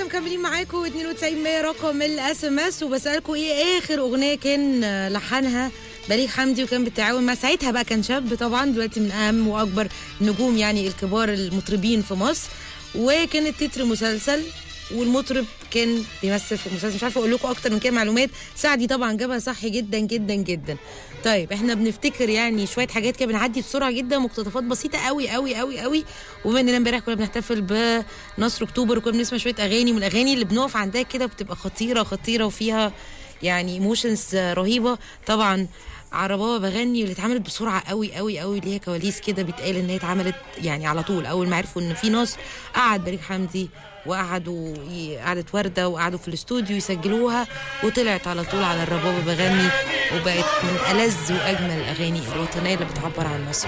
مكملين معاكم 92 100 رقم الاس ام اس وبسالكم ايه اخر اغنيه كان لحنها بليغ حمدي وكان بالتعاون مع ساعتها بقى كان شاب طبعا دلوقتي من اهم واكبر النجوم يعني الكبار المطربين في مصر وكانت تتر مسلسل والمطرب كان بيمثل في المسلسل مش عارفه اقول لكم اكتر من كده معلومات سعدي طبعا جابها صح جدا جدا جدا طيب احنا بنفتكر يعني شويه حاجات كده بنعدي بسرعه جدا مقتطفات بسيطه قوي قوي قوي قوي وبما اننا امبارح كنا بنحتفل بنصر اكتوبر وكنا بنسمع شويه اغاني من الاغاني اللي بنقف عندها كده بتبقى خطيره خطيره وفيها يعني ايموشنز رهيبه طبعا عرباوه بغني واللي اتعملت بسرعه قوي قوي قوي ليها كواليس كده بيتقال ان هي اتعملت يعني على طول اول ما عرفوا ان في نصر قعد بليغ حمدي وقعدوا قعدت ورده وقعدوا في الاستوديو يسجلوها وطلعت على طول على الربابه بغني وبقت من ألذ واجمل الاغاني الوطنيه اللي بتعبر عن مصر